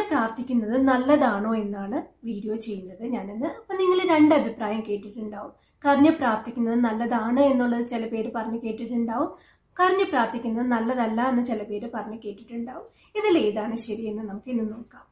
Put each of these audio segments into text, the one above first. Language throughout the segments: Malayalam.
പ്രാർത്ഥിക്കുന്നത് നല്ലതാണോ എന്നാണ് വീഡിയോ ചെയ്യുന്നത് ഞാനിന്ന് അപ്പം നിങ്ങൾ രണ്ട് അഭിപ്രായം കേട്ടിട്ടുണ്ടാവും കരഞ്ഞ് പ്രാർത്ഥിക്കുന്നത് നല്ലതാണ് എന്നുള്ളത് ചില പേര് പറഞ്ഞ് കേട്ടിട്ടുണ്ടാവും കരഞ്ഞ് പ്രാർത്ഥിക്കുന്നത് നല്ലതല്ല എന്ന് ചില പേര് പറഞ്ഞ് കേട്ടിട്ടുണ്ടാവും ഇതിൽ ഏതാണ് ശരിയെന്ന് നമുക്ക് ഇന്ന് നോക്കാം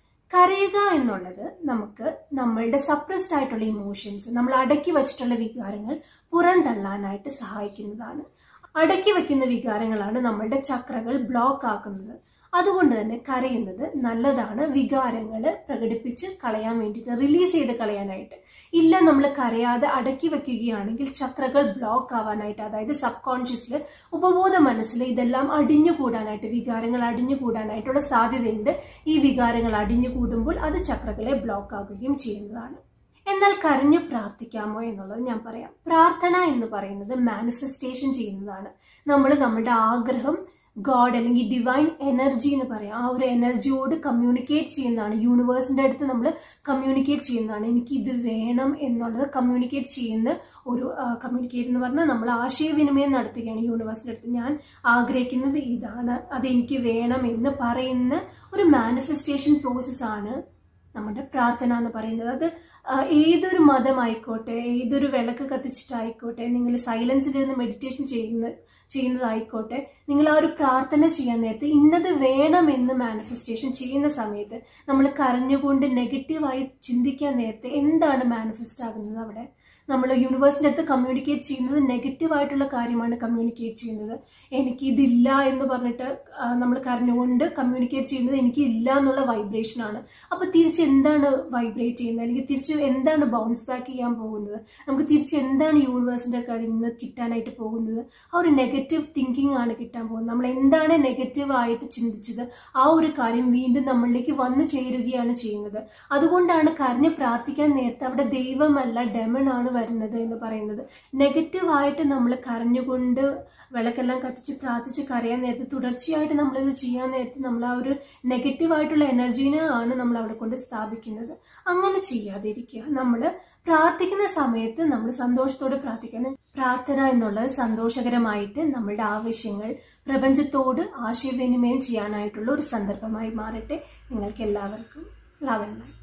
കരയുക എന്നുള്ളത് നമുക്ക് നമ്മളുടെ സപ്രസ്ഡ് ആയിട്ടുള്ള ഇമോഷൻസ് നമ്മൾ അടക്കി വച്ചിട്ടുള്ള വികാരങ്ങൾ പുറന്തള്ളാനായിട്ട് സഹായിക്കുന്നതാണ് അടക്കി വയ്ക്കുന്ന വികാരങ്ങളാണ് നമ്മളുടെ ചക്രകൾ ബ്ലോക്ക് ആക്കുന്നത് അതുകൊണ്ട് തന്നെ കരയുന്നത് നല്ലതാണ് വികാരങ്ങൾ പ്രകടിപ്പിച്ച് കളയാൻ വേണ്ടിയിട്ട് റിലീസ് ചെയ്ത് കളയാനായിട്ട് ഇല്ല നമ്മൾ കരയാതെ അടക്കി വെക്കുകയാണെങ്കിൽ ചക്രകൾ ബ്ലോക്ക് ആവാനായിട്ട് അതായത് സബ് കോൺഷ്യസിൽ ഉപബോധ മനസ്സിൽ ഇതെല്ലാം അടിഞ്ഞുകൂടാനായിട്ട് വികാരങ്ങൾ അടിഞ്ഞുകൂടാനായിട്ടുള്ള സാധ്യതയുണ്ട് ഈ വികാരങ്ങൾ അടിഞ്ഞുകൂടുമ്പോൾ അത് ചക്രകളെ ബ്ലോക്ക് ആകുകയും ചെയ്യുന്നതാണ് എന്നാൽ കരഞ്ഞു പ്രാർത്ഥിക്കാമോ എന്നുള്ളത് ഞാൻ പറയാം പ്രാർത്ഥന എന്ന് പറയുന്നത് മാനിഫെസ്റ്റേഷൻ ചെയ്യുന്നതാണ് നമ്മൾ നമ്മുടെ ആഗ്രഹം ഗോഡ് അല്ലെങ്കിൽ ഡിവൈൻ എനർജി എന്ന് പറയാം ആ ഒരു എനർജിയോട് കമ്മ്യൂണിക്കേറ്റ് ചെയ്യുന്നതാണ് യൂണിവേഴ്സിന്റെ അടുത്ത് നമ്മൾ കമ്മ്യൂണിക്കേറ്റ് ചെയ്യുന്നതാണ് എനിക്ക് ഇത് വേണം എന്നുള്ളത് കമ്മ്യൂണിക്കേറ്റ് ചെയ്യുന്ന ഒരു കമ്മ്യൂണിക്കേറ്റ് എന്ന് പറഞ്ഞാൽ നമ്മൾ ആശയവിനിമയം നടത്തുകയാണ് യൂണിവേഴ്സിന്റെ അടുത്ത് ഞാൻ ആഗ്രഹിക്കുന്നത് ഇതാണ് അതെനിക്ക് വേണം എന്ന് പറയുന്ന ഒരു മാനിഫെസ്റ്റേഷൻ പ്രോസസ്സാണ് നമ്മുടെ പ്രാർത്ഥന എന്ന് പറയുന്നത് അത് ഏതൊരു മതമായിക്കോട്ടെ ഏതൊരു വിളക്ക് കത്തിച്ചിട്ടായിക്കോട്ടെ നിങ്ങൾ സൈലൻസിലിരുന്ന് മെഡിറ്റേഷൻ ചെയ്യുന്ന ചെയ്യുന്നതായിക്കോട്ടെ നിങ്ങൾ ആ ഒരു പ്രാർത്ഥന ചെയ്യാൻ നേരത്ത് ഇന്നത് വേണമെന്ന് മാനിഫെസ്റ്റേഷൻ ചെയ്യുന്ന സമയത്ത് നമ്മൾ കരഞ്ഞുകൊണ്ട് നെഗറ്റീവായി ചിന്തിക്കാൻ നേരത്തെ എന്താണ് മാനിഫെസ്റ്റ് ആകുന്നത് അവിടെ നമ്മൾ യൂണിവേഴ്സിൻ്റെ അടുത്ത് കമ്മ്യൂണിക്കേറ്റ് ചെയ്യുന്നത് നെഗറ്റീവ് ആയിട്ടുള്ള കാര്യമാണ് കമ്മ്യൂണിക്കേറ്റ് ചെയ്യുന്നത് എനിക്ക് ഇതില്ല എന്ന് പറഞ്ഞിട്ട് നമ്മൾ കരഞ്ഞുകൊണ്ട് കമ്മ്യൂണിക്കേറ്റ് ചെയ്യുന്നത് എനിക്ക് ഇല്ല എന്നുള്ള വൈബ്രേഷൻ ആണ് അപ്പോൾ തിരിച്ച് എന്താണ് വൈബ്രേറ്റ് ചെയ്യുന്നത് അല്ലെങ്കിൽ തിരിച്ച് എന്താണ് ബൗൺസ് ബാക്ക് ചെയ്യാൻ പോകുന്നത് നമുക്ക് തിരിച്ച് എന്താണ് യൂണിവേഴ്സിൻ്റെ കയ്യിൽ നിന്ന് കിട്ടാനായിട്ട് പോകുന്നത് ആ ഒരു നെഗറ്റീവ് തിങ്കിങ് ആണ് കിട്ടാൻ പോകുന്നത് നമ്മൾ എന്താണ് നെഗറ്റീവ് ആയിട്ട് ചിന്തിച്ചത് ആ ഒരു കാര്യം വീണ്ടും നമ്മളിലേക്ക് വന്നു ചേരുകയാണ് ചെയ്യുന്നത് അതുകൊണ്ടാണ് കരഞ്ഞ് പ്രാർത്ഥിക്കാൻ നേരത്തെ അവിടെ ദൈവമല്ല ഡെമൺ ആണ് വരുന്നത് എന്ന് പറയുന്നത് നെഗറ്റീവായിട്ട് നമ്മൾ കരഞ്ഞുകൊണ്ട് വിളക്കെല്ലാം കത്തിച്ച് പ്രാർത്ഥിച്ച് കരയാൻ നേരത്തെ തുടർച്ചയായിട്ട് നമ്മളിത് ചെയ്യാൻ നേരത്തെ നമ്മൾ ആ ഒരു നെഗറ്റീവായിട്ടുള്ള എനർജീനെ ആണ് നമ്മൾ അവിടെ കൊണ്ട് സ്ഥാപിക്കുന്നത് അങ്ങനെ ചെയ്യാതിരിക്കുക നമ്മൾ പ്രാർത്ഥിക്കുന്ന സമയത്ത് നമ്മൾ സന്തോഷത്തോടെ പ്രാർത്ഥിക്കണം പ്രാർത്ഥന എന്നുള്ളത് സന്തോഷകരമായിട്ട് നമ്മളുടെ ആവശ്യങ്ങൾ പ്രപഞ്ചത്തോട് ആശയവിനിമയം ചെയ്യാനായിട്ടുള്ള ഒരു സന്ദർഭമായി മാറട്ടെ നിങ്ങൾക്ക് എല്ലാവർക്കും ലവ് ആൻഡ്